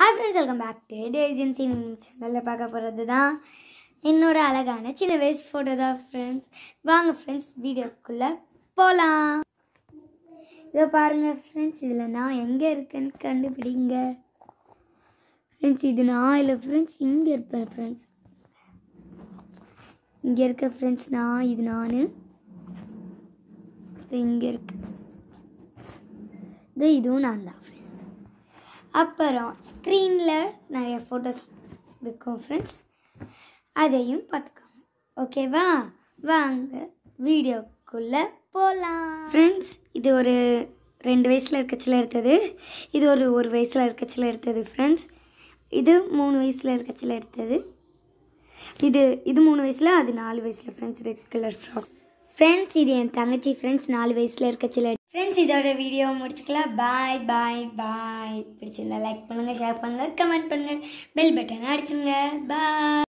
hi friends welcome back to day agency சேனலில் பார்க்க போகிறது தான் என்னோட அழகான சின்ன வயசு ஃபோட்டோ தான் ஃப்ரெண்ட்ஸ் வாங்க ஃப்ரெண்ட்ஸ் வீடியோக்குள்ளே போகலாம் இதோ பாருங்கள் ஃப்ரெண்ட்ஸ் இதில் நான் எங்கே இருக்கேன்னு கண்டுபிடிங்க ஃப்ரெண்ட்ஸ் இது நான் இல்லை ஃப்ரெண்ட்ஸ் இங்கே இருப்பேன் ஃப்ரெண்ட்ஸ் இங்கே இருக்க ஃப்ரெண்ட்ஸ் நான் இது நான் இது இங்கே இருக்கு இது இதுவும் நான் தான் ஃப்ரெண்ட்ஸ் அப்புறம் ஸ்க்ரீனில் நிறைய ஃபோட்டோஸ் இருக்கும் ஃப்ரெண்ட்ஸ் அதையும் பார்த்துக்கோங்க ஓகேவா வாங்க வீடியோக்குள்ளே போகலாம் ஃப்ரெண்ட்ஸ் இது ஒரு ரெண்டு வயசில் இருக்கச்சில் எடுத்தது இது ஒரு ஒரு வயசில் இருக்கச்சில் எடுத்தது ஃப்ரெண்ட்ஸ் இது மூணு வயசில் இருக்கச்சில் எடுத்தது இது இது மூணு வயசில் அது நாலு வயசில் friends red colour frock friends இது என் தங்கச்சி ஃப்ரெண்ட்ஸ் நாலு வயசில் இருக்கச்சில் ஃப்ரெண்ட்ஸ் இதோட வீடியோ முடிச்சுக்கலாம் பாய் பாய் பாய் பிடிச்சிருந்தா லைக் பண்ணுங்கள் ஷேர் பண்ணுங்கள் கமெண்ட் பண்ணுங்கள் பெல் பட்டன் அடிச்சுங்க பாய்